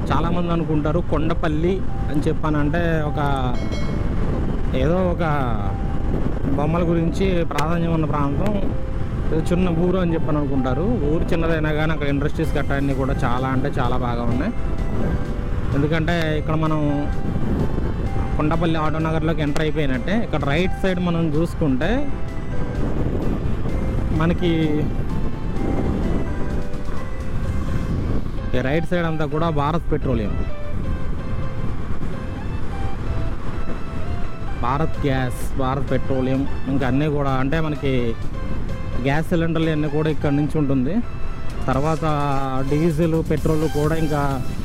చాలామంది అనుకుంటారు కొండపల్లి అని చెప్పానంటే ఒక ఏదో ఒక బొమ్మల గురించి ప్రాధాన్యం ఉన్న ప్రాంతం ఏదో చిన్న ఊరు అని చెప్పని అనుకుంటారు ఊరు చిన్నదైనా కానీ అక్కడ ఇండస్ట్రీస్ కట్టాలన్నీ కూడా చాలా అంటే చాలా బాగా ఉన్నాయి ఎందుకంటే ఇక్కడ మనం కొండపల్లి ఆటో నగర్లోకి ఎంటర్ అయిపోయినట్టే ఇక్కడ రైట్ సైడ్ మనం చూసుకుంటే మనకి ఈ రైట్ సైడ్ అంతా కూడా Bharat petroleum Bharat gas Bharat petroleum ఇంకా అన్నీ కూడా అంటే మనకి గ్యాస్ సిలిండర్లు అన్నీ కూడా ఇక్కడ నుంచి ఉంటుంది తర్వాత డీజిల్ పెట్రోల్ కూడా ఇంకా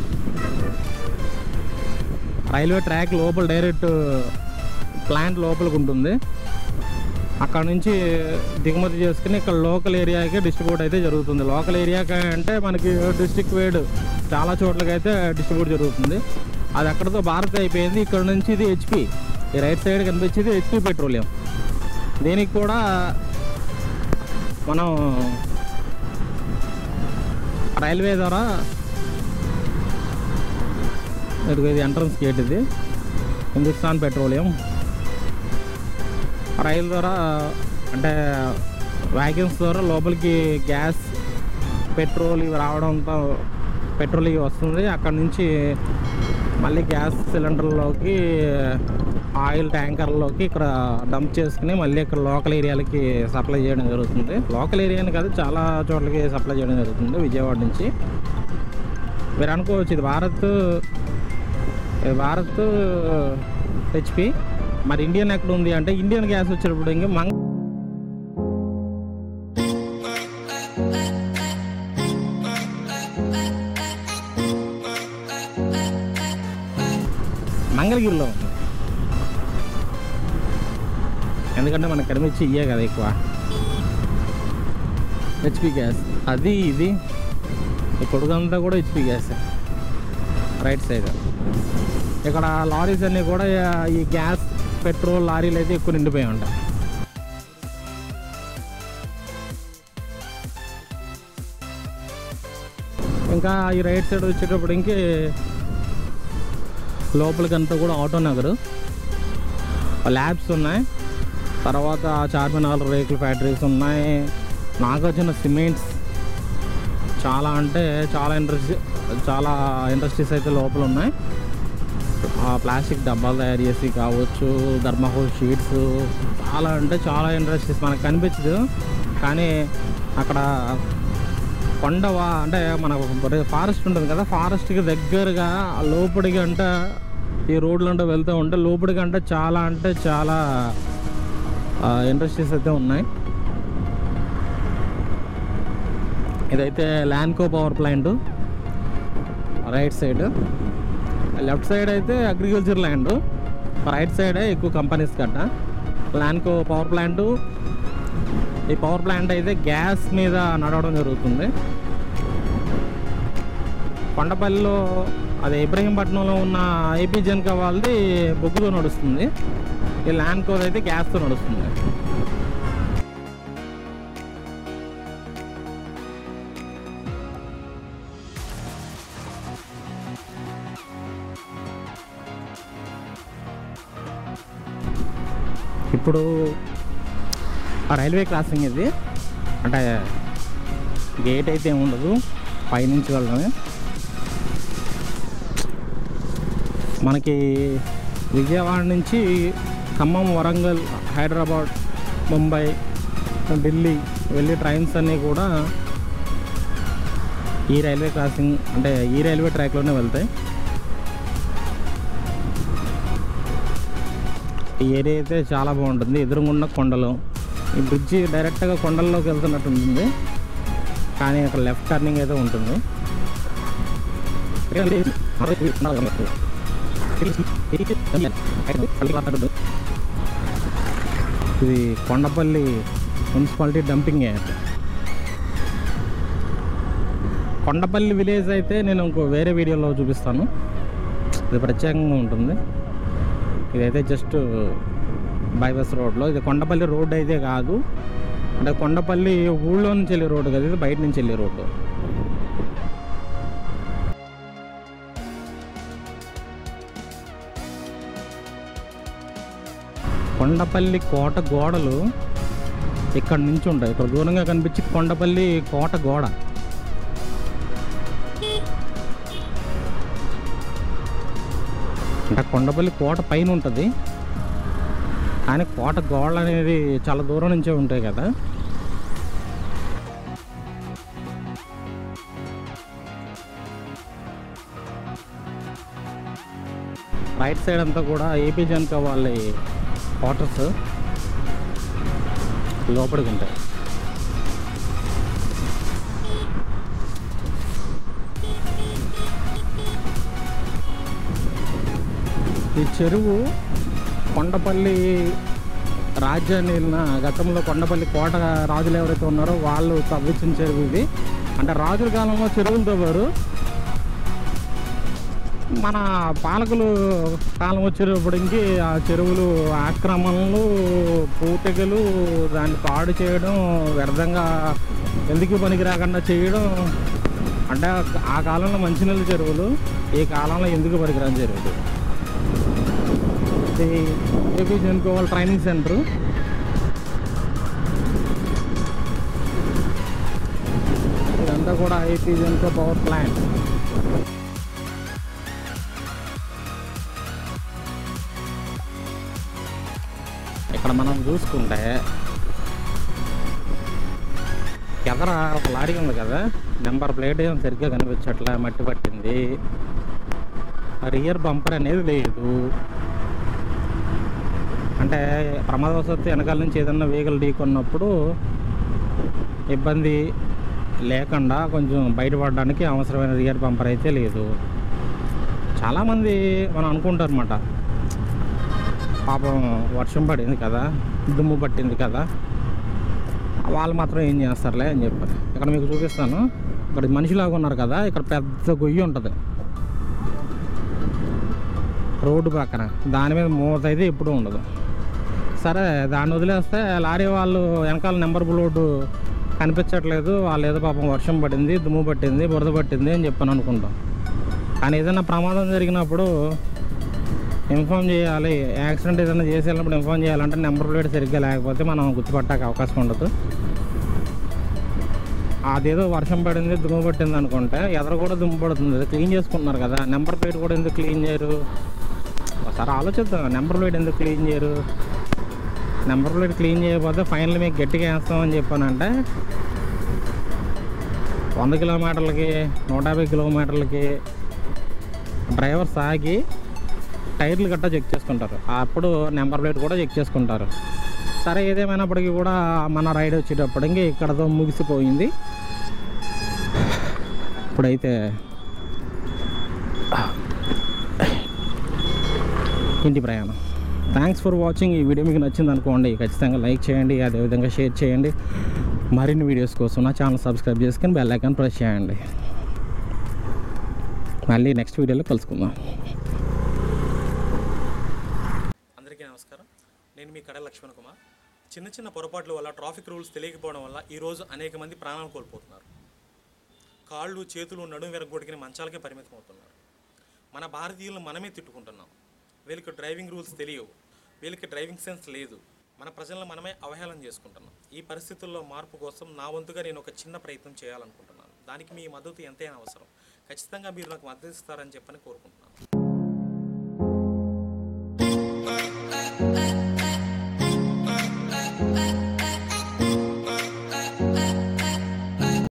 రైల్వే ట్రాక్ లోపల డైరెక్ట్ ప్లాంట్ లోపలికి ఉంటుంది అక్కడ నుంచి దిగుమతి చేసుకుని ఇక్కడ లోకల్ ఏరియాకి డిస్ట్రిబ్యూట్ అయితే జరుగుతుంది లోకల్ ఏరియాకి అంటే మనకి డిస్ట్రిక్ట్ వేడ్ చాలా చోట్లకి అయితే డిస్ట్రిబ్యూట్ జరుగుతుంది అది అక్కడతో భారత్ అయిపోయింది ఇక్కడ నుంచి ఇది హెచ్పి ఈ రైట్ సైడ్ కనిపించేది హెచ్పి పెట్రోలియం దీనికి కూడా మనం రైల్వే ద్వారా ఇదిగో ఇది ఎంట్రన్స్ గేట్ ఇది హిందుస్థాన్ పెట్రోలియం రైలు ద్వారా అంటే వ్యాగన్స్ ద్వారా లోపలికి గ్యాస్ పెట్రోల్ ఇవి రావడంతో పెట్రోల్ ఇవి వస్తుంది అక్కడ నుంచి మళ్ళీ గ్యాస్ సిలిండర్లోకి ఆయిల్ ట్యాంకర్లోకి ఇక్కడ డంప్ చేసుకుని మళ్ళీ ఇక్కడ లోకల్ ఏరియాలకి సప్లై చేయడం జరుగుతుంది లోకల్ ఏరియాని కాదు చాలా చోట్లకి సప్లై చేయడం జరుగుతుంది విజయవాడ నుంచి మీరు అనుకోవచ్చు ఇది భారత్ ఇది భారత్ హెచ్పి మరి ఇండియన్ ఎక్కడ ఉంది అంటే ఇండియన్ గ్యాస్ వచ్చేటప్పుడు ఇంక మంగ మంగళగిరిలో ఉంది ఎందుకంటే మనకు కనిపించి ఇయ్యే కదా ఎక్కువ హెచ్పి గ్యాస్ అది ఇది ఈ పొడుగంతా కూడా హెచ్పి గ్యాస్ రైట్ సైడ్ ఇక్కడ లారీస్ అన్నీ కూడా ఈ గ్యాస్ పెట్రోల్ లారీలు అయితే ఎక్కువ నిండిపోయి ఉంటాయి ఇంకా ఈ రైట్ సైడ్ వచ్చేటప్పటికి లోపలికంతా కూడా ఆటో నగర్ ల్యాబ్స్ ఉన్నాయి తర్వాత చార్మినార్ రేకుల ఫ్యాక్టరీస్ ఉన్నాయి నాగార్జున సిమెంట్స్ చాలా అంటే చాలా ఇండస్ట్రీ చాలా ఇండస్ట్రీస్ అయితే లోపల ఉన్నాయి ఆ ప్లాస్టిక్ డబ్బాలు తయారు చేసి కావచ్చు ధర్మకోల్ షీట్స్ చాలా అంటే చాలా ఇండస్ట్రీస్ మనకు కనిపించదు కానీ అక్కడ కొండవా అంటే మన ఫారెస్ట్ ఉంటుంది కదా ఫారెస్ట్కి దగ్గరగా లోపలికి అంటే ఈ రోడ్లు అంటే వెళ్తూ ఉంటే లోపలికి అంటే చాలా అంటే చాలా ఇండస్ట్రీస్ అయితే ఉన్నాయి ఇదైతే Lanco power plant right side left side అయితే అగ్రికల్చర్ ల్యాండ్ రైట్ సైడే ఎక్కువ కంపెనీస్ గట్ట ల్యాండ్కో పవర్ ప్లాంట్ ఈ పవర్ ప్లాంట్ అయితే గ్యాస్ మీద నడవడం జరుగుతుంది కొండపల్లిలో అదే ఇబ్రహీంపట్నంలో ఉన్న ఏపీ జనకా వాళ్ళది బొగ్గుతో నడుస్తుంది ఈ ల్యాండ్కో అయితే గ్యాస్తో నడుస్తుంది ఇప్పుడు ఆ రైల్వే క్రాసింగ్ ఇది అంటే గేట్ అయితే ఏమి ఉండదు పైనుంచి వెళ్ళడమే మనకి విజయవాడ నుంచి ఖమ్మం వరంగల్ హైదరాబాద్ ముంబై ఢిల్లీ వెళ్ళే ట్రైన్స్ అన్నీ కూడా ఈ రైల్వే క్రాసింగ్ అంటే ఈ రైల్వే ట్రాక్లోనే వెళ్తాయి ఈ ఏరియా అయితే చాలా బాగుంటుంది ఎదురుగున్న కొండలు ఈ బ్రిడ్జి డైరెక్ట్గా కొండల్లోకి వెళ్తున్నట్టు ఉంటుంది కానీ అక్కడ లెఫ్ట్ టర్నింగ్ అయితే ఉంటుంది ఇది Kondapalli municipality dumping yard Kondapalli village అయితే నేను ఇంకో వేరే వీడియోలో చూపిస్తాను ఇది ప్రత్యేకంగా ఉంటుంది ఇదైతే జస్ట్ బైపాస్ రోడ్లో ఇది కొండపల్లి రోడ్ అయితే కాదు అంటే కొండపల్లి ఊళ్ళో నుంచి వెళ్ళే రోడ్డు కదా ఇది బయట నుంచి వెళ్ళే రోడ్డు కొండపల్లి కోట గోడలు ఇక్కడ నుంచి ఉంటాయి ఇక్కడ దూరంగా కనిపించి కొండపల్లి కోట గోడ అంటే కొండపల్లి కోట పైన ఉంటుంది కానీ కోట గోడలు అనేది చాలా దూరం నుంచే ఉంటాయి కదా రైట్ సైడ్ అంతా కూడా ఏపీ జనకా వాళ్ళ క్వార్టర్స్ లోపలికి ఉంటాయి ఈ చెరువు కొండపల్లి రాజ్యాన్ని వెళ్ళిన గతంలో కొండపల్లి కోట రాజులు ఎవరైతే ఉన్నారో వాళ్ళు తవ్వించిన చెరువు ఇది అంటే రాజుల కాలంలో చెరువులు తవ్వారు మన పాలకులు కాలం వచ్చేటప్పటికి ఆ చెరువులు ఆక్రమణలు పూటెగలు దాన్ని పాడు చేయడం వ్యర్థంగా ఎందుకు పనికి రాకుండా చేయడం అంటే ఆ కాలంలో మంచినీళ్ళ చెరువులు ఈ కాలంలో ఎందుకు పనికిరాని చెరువులు ఇది ఏపీ జనుకోవాలి ట్రైనింగ్ సెంటర్ ఇదంతా కూడా ఏపీ జనుకో పవర్ ప్లాంట్ ఇక్కడ మనం చూసుకుంటే ఎదర ఒక లారీ ఉంది కదా నెంబర్ ప్లేట్ ఏం సరిగ్గా కనిపించట్లే మట్టి పట్టింది రియర్ బంపర్ అనేది లేదు అంటే ప్రమాదవశాత్తు వెనకాల నుంచి ఏదన్నా వెహికల్ ఢీకొన్నప్పుడు ఇబ్బంది లేకుండా కొంచెం బయటపడడానికి అవసరమైన రియర్ బంపర్ అయితే లేదు చాలామంది మనం అనుకుంటారు అన్నమాట పాపం వర్షం పడింది కదా దుమ్ము పట్టింది కదా వాళ్ళు మాత్రం ఏం చేస్తారులే అని చెప్పారు ఇక్కడ మీకు చూపిస్తాను ఇక్కడ మనిషిలాగా ఉన్నారు కదా ఇక్కడ పెద్ద గొయ్యి ఉంటుంది రోడ్డు పక్కన దాని మీద మూత అయితే ఎప్పుడూ ఉండదు సరే దాన్ని వదిలేస్తే లారీ వాళ్ళు వెనకాల నెంబర్ ప్లేట్ కనిపించట్లేదు వాళ్ళు ఏదో పాపం వర్షం పడింది దుమ్ము పట్టింది బురద పట్టింది అని చెప్పని అనుకుంటాం కానీ ఏదైనా ప్రమాదం జరిగినప్పుడు ఇన్ఫామ్ చేయాలి యాక్సిడెంట్ ఏదైనా చేసి వెళ్ళినప్పుడు ఇన్ఫామ్ చేయాలంటే నెంబర్ ప్లేట్ సరిగ్గా లేకపోతే మనం గుర్తుపట్టాక అవకాశం ఉండదు అదేదో వర్షం పడింది దుమ్ము పట్టింది అనుకుంటే ఎదర కూడా దుమ్ము పడుతుంది అది క్లీన్ చేసుకుంటున్నారు కదా నెంబర్ ప్లేట్ కూడా ఎందుకు క్లీన్ చేయరు ఒకసారి ఆలోచిద్దాం నెంబర్ ప్లేట్ ఎందుకు క్లీన్ చేయరు నెంబర్ ప్లేట్ క్లీన్ చేయకపోతే ఫైనల్ మీకు గట్టిగా వేస్తామని చెప్పానంటే వంద కిలోమీటర్లకి నూట యాభై కిలోమీటర్లకి డ్రైవర్ సాగి టైర్లు గట్టా చెక్ చేసుకుంటారు అప్పుడు నెంబర్ ప్లేట్ కూడా చెక్ చేసుకుంటారు సరే ఏదేమైనప్పటికీ కూడా మన రైడ్ వచ్చేటప్పటికి ఇక్కడతో ముగిసిపోయింది ఇప్పుడైతే ఇంటి ప్రయాణం థ్యాంక్స్ ఫర్ వాచింగ్ ఈ వీడియో మీకు నచ్చింది అనుకోండి ఖచ్చితంగా లైక్ చేయండి అదేవిధంగా షేర్ చేయండి మరిన్ని వీడియోస్ కోసం నా ఛానల్ సబ్స్క్రైబ్ చేసుకొని బెల్ ఐకాన్ ప్రెస్ చేయండి మళ్ళీ నెక్స్ట్ వీడియోలో కలుసుకుందాం అందరికీ నమస్కారం నేను మీ కడ లక్ష్మణ్ కుమార్ చిన్న చిన్న పొరపాట్ల వల్ల ట్రాఫిక్ రూల్స్ తెలియకపోవడం వల్ల ఈరోజు అనేక మంది ప్రాణాలు కోల్పోతున్నారు కాళ్ళు చేతులు నడుము వెరగొట్టుకుని మంచాలకే పరిమితం అవుతున్నారు మన భారతీయులను మనమే తిట్టుకుంటున్నాం వీళ్ళకి డ్రైవింగ్ రూల్స్ తెలియవు వీళ్ళకి డ్రైవింగ్ సెన్స్ లేదు మన ప్రజలను మనమే అవహేళన చేసుకుంటున్నాం ఈ పరిస్థితుల్లో మార్పు కోసం నా వంతుగా నేను ఒక చిన్న ప్రయత్నం చేయాలనుకుంటున్నాను దానికి మీ మద్దతు ఎంతైనా అవసరం ఖచ్చితంగా మీరు నాకు మద్దతు ఇస్తారని చెప్పని కోరుకుంటున్నాను